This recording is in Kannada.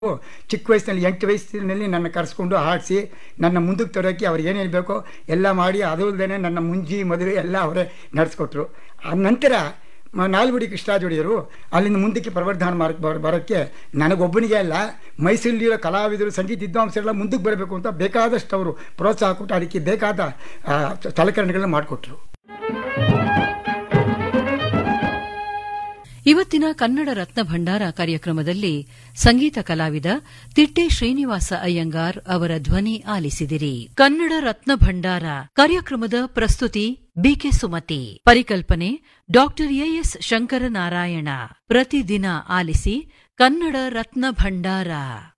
ಚಿಕ್ಕ ವಯಸ್ಸಿನಲ್ಲಿ ಎಂಟು ವಯಸ್ಸಿನಲ್ಲಿ ನನ್ನ ಕರೆಸ್ಕೊಂಡು ಹಾಡಿಸಿ ನನ್ನ ಮುಂದಕ್ಕೆ ತರೋಕ್ಕೆ ಅವ್ರು ಏನೇನು ಬೇಕೋ ಎಲ್ಲ ಮಾಡಿ ಅದು ಅಲ್ಲದೆ ನನ್ನ ಮುಂಜಿ ಮದುವೆ ಎಲ್ಲ ಅವರೇ ನಡೆಸ್ಕೊಟ್ರು ಆ ನಂತರ ಮ- ನಾಲ್ಗುಡಿ ಕೃಷ್ಣಾಜೋಡಿಯರು ಅಲ್ಲಿಂದ ಮುಂದಕ್ಕೆ ಪ್ರವರ್ಧನ ಮಾರ್ ಬರ- ಬರೋಕ್ಕೆ ನನಗೊಬ್ಬನಿಗೆ ಅಲ್ಲ ಮೈಸೂರಿಲಿರೋ ಕಲಾವಿದರು ಸಂಗೀತ ವಿದ್ವಾಂಸರೆಲ್ಲ ಮುಂದಕ್ಕೆ ಬರಬೇಕು ಅಂತ ಬೇಕಾದಷ್ಟು ಅವರು ಪ್ರೋತ್ಸಾಹ ಕೊಟ್ಟು ಅದಕ್ಕೆ ಬೇಕಾದ ಆ, ಸಲಕರಣೆಗಳನ್ನ ಮಾಡಿಕೊಟ್ರು ಇವತ್ತಿನ ಕನ್ನಡ ರತ್ನ ಭಂಡಾರ ಕಾರ್ಯಕ್ರಮದಲ್ಲಿ ಸಂಗೀತ ಕಲಾವಿದ ತಿಟ್ಟೆ ಶ್ರೀನಿವಾಸ ಅಯ್ಯಂಗಾರ್ ಅವರ ಧ್ವನಿ ಆಲಿಸಿದಿರಿ ಕನ್ನಡ ರತ್ನ ಭಂಡಾರ ಕಾರ್ಯಕ್ರಮದ ಪ್ರಸ್ತುತಿ ಬಿಕೆ ಸುಮತಿ ಪರಿಕಲ್ಪನೆ ಡಾಕ್ಟರ್ ಎಎಸ್ ಶಂಕರನಾರಾಯಣ ಪ್ರತಿದಿನ ಆಲಿಸಿ ಕನ್ನಡ ರತ್ನ ಭಂಡಾರ